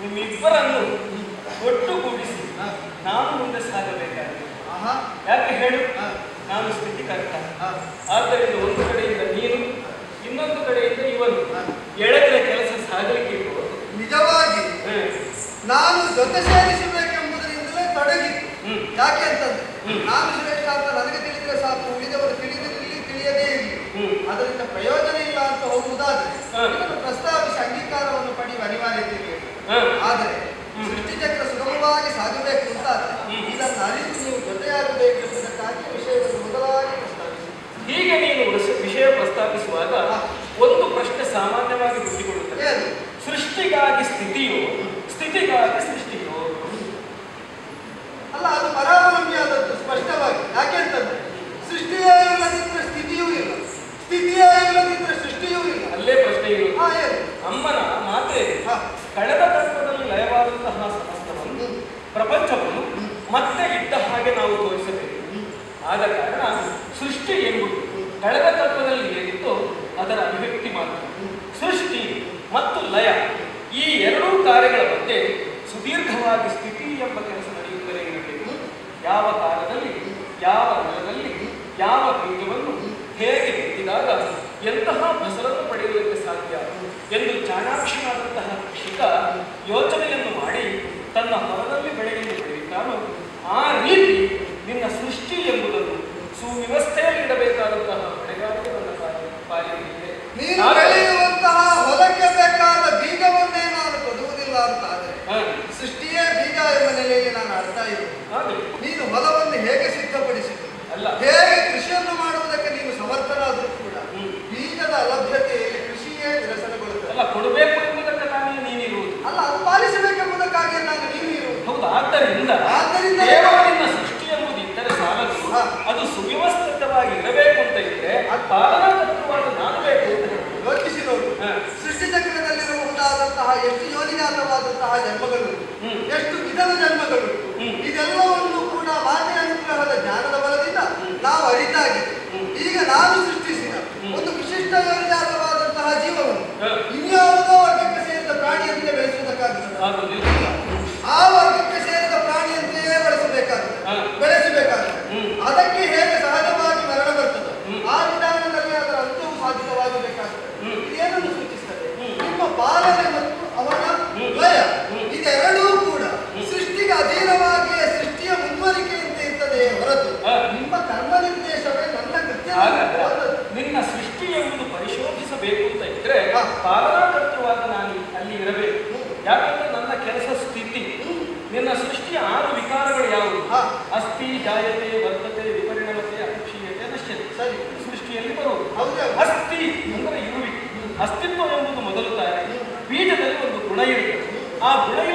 ನಿಮ್ಮಿಬ್ಬರನ್ನು ಒಟ್ಟುಗೂಡಿಸಿ ನಾನು ಮುಂದೆ ಸಾಗಬೇಕಾಗಿದೆ ಆಹಾ ಯಾಕೆ ಹೇಳು ಹಾ. ನಾನು ಸ್ಥಿತಿಕರ್ತ ಹಾ. ಆದ್ದರಿಂದ ಒಂದು ಕಡೆಯಿಂದ ನೀನು ಇನ್ನೊಂದು ಕಡೆಯಿಂದ ಇವನು ಹಾ. ಎಳೆದರೆ ಕೆಲಸ ಸಾಗಲಿಕ್ಕೆ ಇರುವುದು ನಿಜವಾಗಿ ಹ್ಮ್. ನಾನು ಜೊತೆ ಸೇರಿಸಬೇಕೆಂಬುದರಿಂದಲೇ ತೊಡಗಿತ್ತು ಹ್ಮ್. ಯಾಕೆ ಅಂತಂದ್ರೆ ಹ್ಮ್. ನಾನು ಶ್ರೇಷ್ಠ ಅಂತ ನನಗೆ ತಿಳಿದ್ರೆ ಸಾಕು ಉಳಿದವರು ತಿಳಿದಿರಲಿ ತಿಳಿಯದೇ ಇರಲಿ ಹ್ಮ್. ಅದರಿಂದ ಪ್ರಯೋಜನ ಇಲ್ಲ ಅಂತ ಹೋಗುವುದಾದ್ರೆ ಹಾ. ಇದನ್ನು ಪ್ರಸ್ತಾವಿಸಿ ಅಂಗೀಕಾರವನ್ನು ಪಡೆಯುವ ಅನಿವಾರ್ಯತೆ ಇದೆ ಹಾ. ಆದರೆ ಹ್ಮ್. ಸೃಷ್ಟಿಚಕ್ರ ಸುಗಮವಾಗಿ ಸಾಗಬೇಕು ಅಂತಾದ್ರೆ ಹ್ಮ್. ಇದನ್ನು ಅರಿತು ನೀವು ಜೊತೆಯಾಗಬೇಕೆಂಬುದಕ್ಕಾಗಿ ವಿಷಯವನ್ನು ಮೊದಲಾಗಿ ಪ್ರಸ್ತಾವಿಸಿ ಹೀಗೆ ನೀನು ವಿಷ- ವಿಷಯ ಪ್ರಸ್ತಾಪಿಸುವಾಗ ಹಾ. ಒಂದು ಪ್ರಶ್ನೆ ಸಾಮಾನ್ಯವಾಗಿ ಹುಟ್ಟಿಕೊಳ್ಳುತ್ತದೆ ಏನು ಸೃಷ್ಟಿಗಾಗಿ ಸ್ಥಿತಿಯೋ ಸ್ಥಿತಿಗಾಗಿ ಸೃಷ್ಟಿಯೋ ಅಲ್ಲ ಅದು ಪರಾವಲಂಬಿ ಆದದ್ದು ಸ್ಪಷ್ಟವಾಗಿ ಯಾಕೆ ಅಂತಂದ್ರೆ ಸೃಷ್ಟಿಯೇ ಇಲ್ಲದಿದ್ರೆ ಸ್ಥಿತಿಯೂ ಇಲ್ಲ ಸ್ಥಿತಿಯೇ ಇಲ್ಲದಿದ್ರೆ ಸೃಷ್ಟಿಯೂ ಇಲ್ಲ ಅಲ್ಲೇ ಪ್ರಶ್ನೆ ಇರುವುದು ಹಾ ಏನು ಅಮ್ಮನ ಮಾತೆ ಹಾ. ಕಳೆದ ಕಲ್ಪದಲ್ಲಿ ಲಯವಾದಂತಹ ಸಮಸ್ತವನ್ನು ಹ್ಮ್. ಪ್ರಪಂಚವನ್ನು ಮತ್ತೆ ಇದ್ದ ಹಾಗೆ ನಾವು ತೋರಿಸಬೇಕು ಆದ ಕಾರಣ ಸೃಷ್ಟಿ ಎಂಬುದು ಕಳೆದ ಕಲ್ಪದಲ್ಲಿ ಏನಿತ್ತೋ ಅದರ ಅಭಿವ್ಯಕ್ತಿ ಮಾತ್ರ ಸೃಷ್ಟಿ ಮತ್ತು ಲಯ ಈ ಎರಡೂ ಕಾರ್ಯಗಳ ಮಧ್ಯೆ ಸುದೀರ್ಘವಾಗಿ ಸ್ಥಿತಿ ಎಂಬ ಕೆಲಸ ನಡೆಯುತ್ತಲೇ ಇರಬೇಕು ಯಾವ ಕಾಲದಲ್ಲಿ ಯಾವ ನೆಲದಲ್ಲಿ ಯಾವ ಬೀಜವನ್ನು ಹೇಗೆ ಬಿತ್ತಿದಾಗ ಎಂತಹ ಫಸಲನ್ನು ಪಡೆಯುವುದಕ್ಕೆ ಸಾಧ್ಯ ಎಂದು ಚಾಣಾಕ್ಷನಾದಂತಹ ಕೃಷಿಕ ಯೋಚನೆಯನ್ನು ಮಾಡಿ ತನ್ನ ಹೊಲದಲ್ಲಿ ಬೆಳೆಯನ್ನು ಬೆಳೆಯುತ್ತಾನೋ ಆ ರೀತಿ ನಿನ್ನ ಸೃಷ್ಟಿ ಎಂಬುದನ್ನು ಸುವ್ಯವಸ್ಥೆಯಲ್ಲಿ ಇಡಬೇಕಾದಂತಹ ಹೊಣೆಗಾರಿಕೆ ನನ್ನ ಪಾಲಿಗೆ- ಪಾಲಿಗೆ ನೀನು ನಾನು- ಬೆಳೆಯುವಂತಹ ಹೊಲಕ್ಕೆ ಬೇಕಾದ ಬೀಜವನ್ನೇ ನಾನು ಕೊಡುವುದಿಲ್ಲ ಅಂತ ಆದರೆ ಹಾ, ಸೃಷ್ಟಿಯೇ ಬೀಜ ಎಂಬ ನೆಲೆಯಲ್ಲಿ ನಾನು ಆಡ್ತಾ ಇರುವುದು ಹಾಗೆ. ನೀನು ಹೊಲವನ್ನು ಹೇಗೆ ಸಿದ್ಧಪಡಿಸಿದೆ ಅಲ್ಲ ಹೇಗೆ ಕೃಷಿಯನ್ನು ಮಾಡುವುದಕ್ಕೆ ನೀನು ಸಮರ್ಥನಾದರೂ ಕೂಡ ಹ್ಮ್. ಬೀಜದ ಅಲಭ್ಯತೆಯಲ್ಲಿ ಕೃಷಿಯೇ ನಿರಸನಗೊಳ್ಳುತ್ತದೆ ಅಲ್ಲ ಕೊಡಬೇಕು ಎಂಬುದಕ್ಕೆ ತಾನೇ ನೀನಿರುವುದು ಅಲ್ಲ ಅದು ಪಾಲಿಸಬೇಕೆಂಬುದಕ್ಕಾಗಿ ನಾನು ನೀನು ಇರುವುದು ಹೌದು ಆದ್ದರಿಂದ ಆದ್ದರಿಂದ ಕೇವಲ ನಿನ್ನ ಸೃಷ್ಟಿ ಎಂಬುದು ಇದ್ದರೆ ಸಾಲದು ಹಾ. ಅದು ಸುವ್ಯವಸ್ಥಿತವಾಗಿ ಇರಬೇಕು ಅಂತ ಇದ್ರೆ ಅದು ಪಾಲನಾತತ್ವವಾದ ನಾನು ಬೇಕು ಅಂತ ಹೇಳ್ಬೋದು. ಯೋಚಿಸಿ ನೋಡು ಹಾ. ಸೃಷ್ಟಿ ಚಕ್ರದಲ್ಲಿರಬಹುದಾದಂತಹ ಎಷ್ಟು ಯೋನಿಜಾತವಾದಂತಹ ಜನ್ಮಗಳು ಹ್ಮ್. ಎಷ್ಟು ವಿಧದ ಜನ್ಮಗಳು ಹ್ಮ್. ಇದೆಲ್ಲವನ್ನು ಕೂಡ ಮಾತೆಯ ಅನುಗ್ರಹದ ಜ್ಞಾನದ ಬಲದಿಂದ ನಾವು ಅರಿತಾಗಿದೆ ಹ್ಮ್. ಈಗ ನಾನು ಸೃಷ್ಟಿಸಿದ ಹ್ಮ್. ಒಂದು ವಿಶಿಷ್ಟ ಯೋನಿಜಾತವಾದಂತಹ ಜೀವವನ್ನು ಹಾ. ಇನ್ಯಾವುದೋ ವರ್ಗಕ್ಕೆ ಸೇರಿದ ಪ್ರಾಣಿಯಂತೆ ಬೆಳೆಸುವುದಕ್ಕಾಗುತ್ತದೆ ಆಗುದಿಲ್ಲ. ಆ ವರ್ಗಕ್ಕೆ ಸೇರಿದ ಪ್ರಾಣಿಯಂತೆಯೇ ಬೆಳೆಸಬೇಕಾಗುತ್ತದೆ ಹಾ. ಬೆಳೆಸಬೇಕಾಗುತ್ತದೆ ಹ್ಮ್. ಅದಕ್ಕೆ ಹೇಗೆ ಸಹಜವಾಗಿ ಮರಣ ಬರ್ತದೆ ಹ್ಮ್. ಆ ವಿಧಾನದಲ್ಲಿ ಅದರ ಅಂತ್ಯವು ಸಾಧಿತವಾಗಬೇಕಾಗುತ್ತದೆ ಹ್ಮ್. ಇದೇನನ್ನು ಸೂಚಿಸ್ತದೆ ಹ್ಮ್. ನಿಮ್ಮ ಪಾಲನೆ ಮತ್ತು ಅವನ ಹ್ಮ್. ಲಯ ಹ್ಮ್. ಇದೆರಡೂ ಕೂಡ ಹ್ಮ್. ಸೃಷ್ಟಿಗೆ ಅಧೀನವಾಗಿಯೇ ಸೃಷ್ಟಿಯ ಮುಂದುವರಿಕೆಯಂತೆ ಇರ್ತದೆ ಹೊರತು ಹಾ. ನಿಮ್ಮ ಕರ್ಮ ನಿರ್ದೇಶವೇ ನನ್ನ ಕೃತ್ಯ ಹಾಗಾದ್ರೆ ನಿನ್ನ ಸೃಷ್ಟಿ ಎಂಬುದು ಪರಿಶೋಧಿಸಬೇಕು ಅಂತ ಇದ್ರೆ ಹಾ. ಪಾಲನಾಕರ್ತೃವಾದ ನಾನು ಅಲ್ಲಿ ಇರಬೇಕು ಯಾಕಂದ್ರೆ ನನ್ನ ಕೆಲಸ ಸ್ಥಿತಿ ನಿನ್ನ ಸೃಷ್ಟಿಯ ಆರು ವಿಕಾರಗಳು ಯಾವುವು ಹಾ. ಅಸ್ಥಿ ಜಾಯತೆ ವರ್ತತೆ ವಿಪರಿಣಮತೆ ಅಕ್ಷೀಯತೆ ನಶ್ಯತೆ ಸರಿ ಸೃಷ್ಟಿಯಲ್ಲಿ ಬರುವುದು ಹೌದು ಅಸ್ಥಿ ಅಂದ್ರೆ ಇರುವಿಕೆ ಅಸ್ತಿತ್ವ ಎಂಬುದು ಮೊದಲು ತಾನೆ ಬೀಜದಲ್ಲಿ ಒಂದು ಗುಣ ಇರುತ್ತದೆ ಆ ಗುಣ